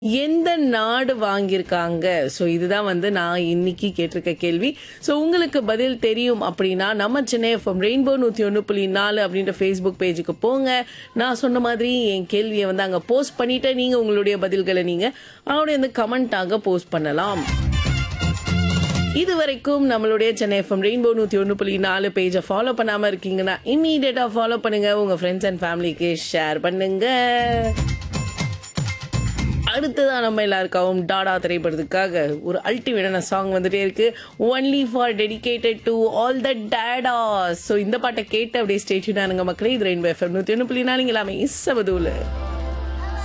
எந்த நாடு வாங்கியிருக்காங்க ஸோ இதுதான் வந்து நான் இன்னைக்கு கேட்டிருக்க கேள்வி ஸோ உங்களுக்கு பதில் தெரியும் அப்படின்னா நம்ம சென்னை எஃப்எம் ரெயின்போ நூற்றி ஒன்று புள்ளி நாலு அப்படின்ற ஃபேஸ்புக் பேஜுக்கு போங்க நான் சொன்ன மாதிரி என் கேள்வியை வந்து அங்கே போஸ்ட் பண்ணிட்டு நீங்கள் உங்களுடைய பதில்களை நீங்கள் அவருடைய வந்து கமெண்ட்டாக போஸ்ட் பண்ணலாம் இது வரைக்கும் நம்மளுடைய சென்னை எஃப்எம் ரெயின்போ நூற்றி ஒன்று புள்ளி நாலு பேஜை ஃபாலோ பண்ணாமல் இருக்கீங்கன்னா இம்மீடியட்டாக ஃபாலோ பண்ணுங்க உங்கள் ஃப்ரெண்ட்ஸ் அண்ட் ஃபேமிலிக்கு ஷேர் பண்ணுங்க அடுத்ததான் நம்ம எல்லாருக்காகவும் டாடா திரைப்படத்துக்காக ஒரு அல்டிமேட்டான சாங் வந்துட்டே இருக்கு only for dedicated to all the data so இந்த பாட்டை கேட்டு அப்படியே ஸ்டேட்யூனானுங்க மக்களே இது ரெயின்போ எஃப்எம் நூற்றி ஒன்று புள்ளி நாலு எல்லாமே இசபதூல